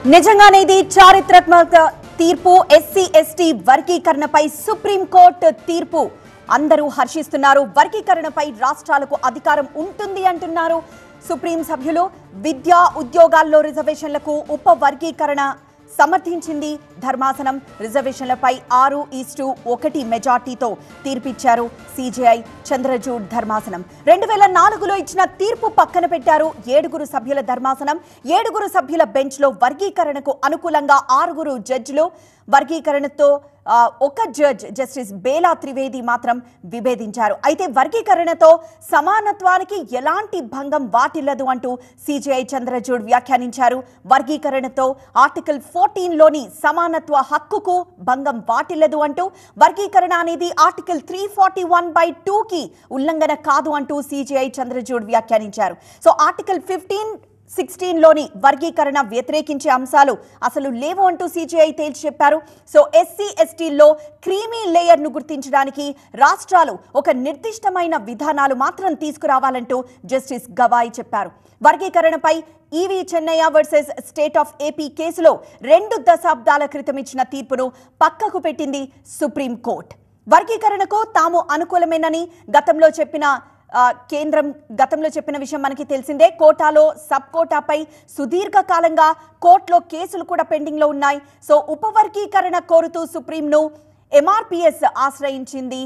నిజంగానే ఇది చారిత్రాత్మక తీర్పు ఎస్సీ ఎస్టీ వర్గీకరణపై సుప్రీంకోర్టు తీర్పు అందరూ హర్షిస్తున్నారు వర్గీకరణపై రాష్ట్రాలకు అధికారం ఉంటుంది అంటున్నారు సుప్రీం సభ్యులు విద్యా ఉద్యోగాల్లో రిజర్వేషన్లకు ఉప వర్గీకరణ సమర్థించింది ధర్మాసనం రిజర్వేషన్లపై ఆరు ఈస్టు ఒకటి మెజార్టీతో తీర్పిచ్చారు సిజేఐ చంద్రజూడ్ ధర్మాసనం రెండు వేల నాలుగులో ఇచ్చిన తీర్పు పక్కన పెట్టారు ఏడుగురు సభ్యుల ధర్మాసనం ఏడుగురు సభ్యుల బెంచ్లో వర్గీకరణకు అనుకూలంగా ఆరుగురు జడ్జిలు వర్గీకరణతో ఆ, ఒక జడ్జ్ జస్టిస్ బేలా త్రివేది మాత్రం విభేదించారు అయితే వర్గీకరణతో సమానత్వానికి ఎలాంటి భంగం వాటిల్లదు అంటూ సిజేఐ చంద్రచూడ్ వ్యాఖ్యానించారు వర్గీకరణతో ఆర్టికల్ ఫోర్టీన్ లోని సమానత్వ హక్కుకు భంగం వాటిల్లదు అంటూ వర్గీకరణ అనేది article three forty one by two కి ఉల్లంఘన కాదు అంటూ సిజేఐ చంద్రచూడ్ వ్యాఖ్యానించారు సో ఆర్టికల్ ఫిఫ్టీన్ సిక్స్టీన్ లోని వర్గీకరణ వ్యతిరేకించే అంశాలు అసలు లేవు అంటూ సిజిఐ తేల్చి చెప్పారు సో ఎస్సీ ఎస్టీల్లో క్రీమీ లేయర్ ను గుర్తించడానికి రాష్ట్రాలు ఒక నిర్దిష్టమైన విధానాలు మాత్రం తీసుకురావాలంటూ జస్టిస్ గవాయ్ చెప్పారు వర్గీకరణపై EV Chinnaiah versus state of AP కేసులో రెండు దశాబ్దాల క్రితం ఇచ్చిన తీర్పును పక్కకు పెట్టింది సుప్రీంకోర్టు వర్గీకరణకు తాము అనుకూలమేనని గతంలో చెప్పిన ఆ, కేంద్రం గతంలో చెప్పిన విషయం మనకి తెలిసిందే కోటాలో సబ్ కోటాపై సుదీర్ఘకాలంగా కోర్టులో కేసులు కూడా పెండింగ్ లో ఉన్నాయి సో ఉపవర్గీకరణ కోరుతూ సుప్రీంను ఎంఆర్పిఎస్ ఆశ్రయించింది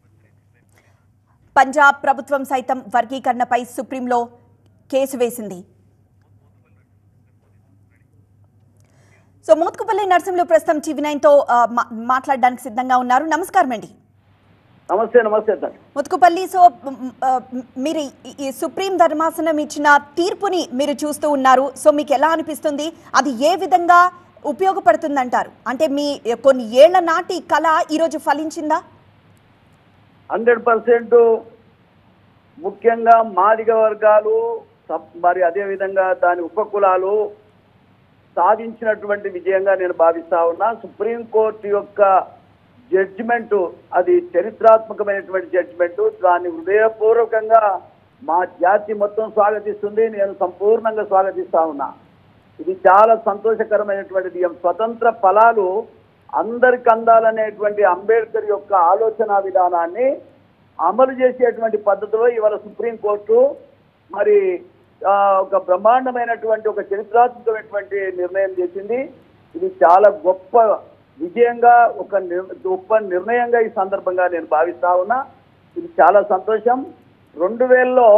పంజాబ్ ప్రభుత్వం సైతం వర్గీకరణపై సుప్రీంలో కేసు వేసింది సో మోత్కుపల్లి నరసింహులు ప్రస్తుతం టీవీ నైన్తో ఆ, మా- మాట్లాడడానికి సిద్ధంగా ఉన్నారు నమస్కారం అండి నమస్తే నమస్తే సార్ ముత్తుకుపల్లి సో మ్, ఆ, మ్, మీరు ఈ- ఈ సుప్రీం ధర్మాసనం ఇచ్చిన తీర్పుని మీరు చూస్తూ ఉన్నారు సో మీకు ఎలా అనిపిస్తుంది అది ఏ విధంగా ఉపయోగపడుతుంది అంటారు అంటే మీ కొన్ని ఏళ్ల నాటి కళ ఈరోజు ఫలించిందా హండ్రెడ్ పర్సెంట్ ముఖ్యంగా మాదిగ వర్గాలు సబ్- మరి అదే విధంగా దాని ఉపకులాలు సాధించినటువంటి విజయంగా నేను భావిస్తా ఉన్నా సుప్రీంకోర్టు యొక్క జడ్జిమెంట్ అది చరిత్రాత్మకమైనటువంటి జడ్జిమెంట్ దాన్ని హృదయపూర్వకంగా మా జాతి మొత్తం స్వాగతిస్తుంది నేను సంపూర్ణంగా స్వాగతిస్తా ఉన్నా ఇది చాలా సంతోషకరమైనటువంటి విజయం స్వతంత్ర ఫలాలు అందరికి అందాలనేటువంటి అంబేద్కర్ యొక్క ఆలోచన విధానాన్ని అమలు చేసేటువంటి పద్ధతిలో ఇవాళ సుప్రీంకోర్టు మరి ఆ, ఒక బ్రహ్మాండమైనటువంటి ఒక చరిత్రాత్మకమైనటువంటి నిర్ణయం చేసింది ఇది చాలా గొప్ప విజయంగా ఒక నిర్- గొప్ప నిర్ణయంగా ఈ సందర్భంగా నేను భావిస్తా ఉన్నా ఇది చాలా సంతోషం రెండు వేలలో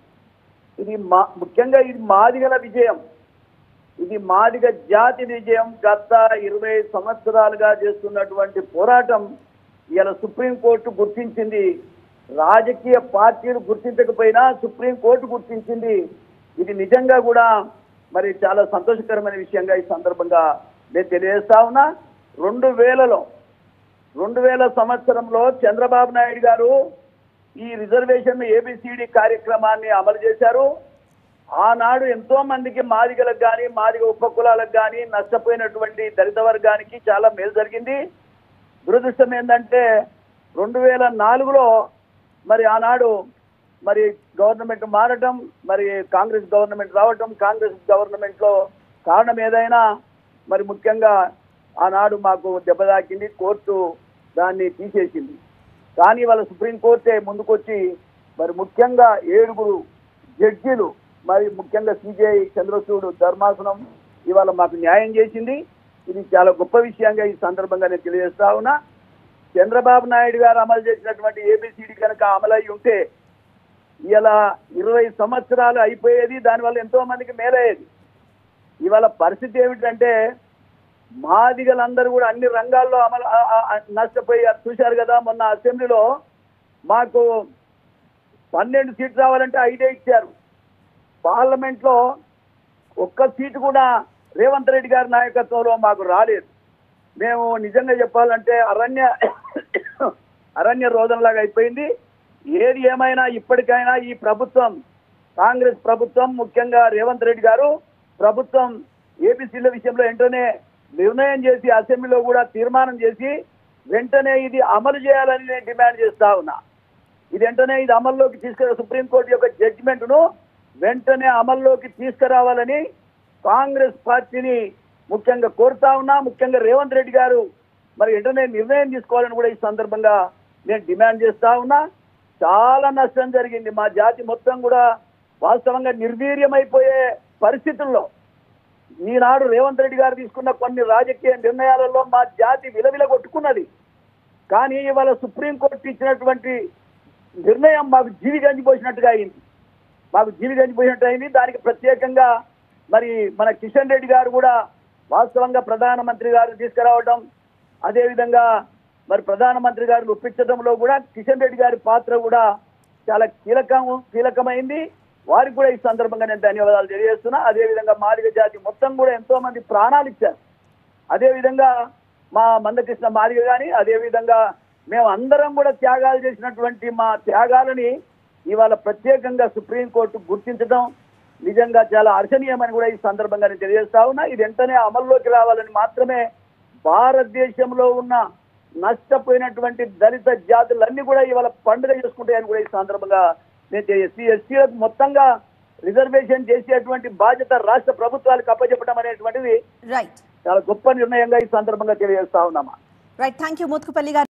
ఇది మా ముఖ్యంగా ఇది మాదిగల విజయం ఇది మాదిగ జాతి విజయం గత ఇరవై సంవత్సరాలుగా చేస్తున్నటువంటి పోరాటం ఇలా సుప్రీంకోర్టు గుర్తించింది రాజకీయ పార్టీలు గుర్తించకపోయినా సుప్రీంకోర్టు గుర్తించింది ఇది నిజంగా కూడా మరి చాలా సంతోషకరమైన విషయంగా ఈ సందర్భంగా నేను తెలియజేస్తా ఉన్నా రెండు వేలలో రెండు వేల సంవత్సరంలో చంద్రబాబు నాయుడు గారు ఈ రిజర్వేషన్ ఏబిసిడి కార్యక్రమాన్ని అమలు చేశారు ఆనాడు ఎంతో మందికి మాదిగలకు కానీ మాదిగ ఉపకులాలకు కానీ నష్టపోయినటువంటి దళిత వర్గానికి చాలా మేలు జరిగింది దురదృష్టం ఏంటంటే రెండు వేల నాలుగులో మరి ఆనాడు మరి గవర్నమెంట్ మారటం మరి కాంగ్రెస్ గవర్నమెంట్ రావటం కాంగ్రెస్ గవర్నమెంట్లో కారణం ఏదైనా మరి ముఖ్యంగా ఆనాడు మాకు దెబ్బ తాకింది కోర్టు దాన్ని తీసేసింది కానీ వాళ్ళ సుప్రీంకోర్టే ముందుకొచ్చి మరి ముఖ్యంగా ఏడుగురు జడ్జీలు మరి ముఖ్యంగా సిజేఐ చంద్రచూడు ధర్మాసనం ఇవాళ మాకు న్యాయం చేసింది ఇది చాలా గొప్ప విషయంగా ఈ సందర్భంగా నేను తెలియజేస్తా ఉన్నా చంద్రబాబు నాయుడు గారు అమలు చేసినటువంటి ఏబిసిడి కనుక అమలై ఉంటే ఇలా ఇరవై సంవత్సరాలు అయిపోయేది దానివల్ల ఎంతో మందికి మేలయ్యేది ఇవాళ పరిస్థితి ఏమిటంటే మాదిగలందరూ కూడా అన్ని రంగాల్లో అమలు ఆ- ఆ- ఆ నష్టపోయి అది చూశారు కదా మొన్న అసెంబ్లీలో మాకు పన్నెండు సీట్లు రావాలంటే ఐదే ఇచ్చారు పార్లమెంట్ లో ఒక్క సీటు కూడా రేవంత్ రెడ్డి గారి నాయకత్వంలో మాకు రాలేదు మేము నిజంగా చెప్పాలంటే అరణ్య అరణ్య రోదనలాగా అయిపోయింది ఏది ఏమైనా ఇప్పటికైనా ఈ ప్రభుత్వం కాంగ్రెస్ ప్రభుత్వం ముఖ్యంగా రేవంత్ రెడ్డి గారు ప్రభుత్వం ఏబిసిల విషయంలో వెంటనే నిర్ణయం చేసి అసెంబ్లీలో కూడా తీర్మానం చేసి వెంటనే ఇది అమలు చేయాలని నేను డిమాండ్ చేస్తా ఉన్నా ఇది వెంటనే ఇది అమల్లోకి తీసుకురా సుప్రీంకోర్టు యొక్క జడ్జిమెంట్ ను వెంటనే అమల్లోకి తీసుకురావాలని కాంగ్రెస్ పార్టీని ముఖ్యంగా కోరుతా ఉన్నా ముఖ్యంగా రేవంత్ రెడ్డి గారు మరి వెంటనే నిర్ణయం తీసుకోవాలని కూడా ఈ సందర్భంగా నేను డిమాండ్ చేస్తా ఉన్నా చాలా నష్టం జరిగింది మా జాతి మొత్తం కూడా వాస్తవంగా నిర్వీర్యమైపోయే పరిస్థితుల్లో ఈనాడు రేవంత్ రెడ్డి గారు తీసుకున్న కొన్ని రాజకీయ నిర్ణయాలలో మా జాతి విలవిల కొట్టుకున్నది కానీ ఇవాళ సుప్రీంకోర్టు ఇచ్చినటువంటి నిర్ణయం మాకు జీవి గంజిపోసినట్టుగా అయింది మాకు జీవి గంజిపోసినట్టు అయింది దానికి ప్రత్యేకంగా మరి మన కిషన్ రెడ్డి గారు కూడా వాస్తవంగా ప్రధానమంత్రి గారు తీసుకురావడం అదేవిధంగా మరి ప్రధానమంత్రి గారిని ఒప్పించడంలో కూడా కిషన్ రెడ్డి గారి పాత్ర కూడా చాలా కీలకం కీలకమైంది వారికి కూడా ఈ సందర్భంగా నేను ధన్యవాదాలు తెలియజేస్తున్నా అదేవిధంగా మాదిగ జాతి మొత్తం కూడా ఎంతో మంది ప్రాణాలు ఇచ్చారు అదేవిధంగా మా మందకృష్ణ మాదిగ కానీ అదేవిధంగా మేము అందరం కూడా త్యాగాలు చేసినటువంటి మా త్యాగాలని ఇవాళ ప్రత్యేకంగా సుప్రీంకోర్టు గుర్తించడం నిజంగా చాలా హర్షణీయమని కూడా ఈ సందర్భంగా నేను తెలియజేస్తా ఉన్నా ఇది వెంటనే అమల్లోకి రావాలని మాత్రమే భారతదేశంలో ఉన్న నష్టపోయినటువంటి దళిత జాతులన్నీ కూడా ఇవాళ పండుగ చేసుకుంటాయని కూడా ఈ సందర్భంగా నేను ఎస్సీ ఎస్టీలకు మొత్తంగా రిజర్వేషన్ చేసేటువంటి బాధ్యత రాష్ట్ర ప్రభుత్వాలకు అప్పచెప్పడం అనేటువంటిది రైట్ చాలా గొప్ప నిర్ణయంగా ఈ సందర్భంగా తెలియజేస్తా ఉన్నామా రైట్ థ్యాంక్ యూ మోత్కుపల్లి గారు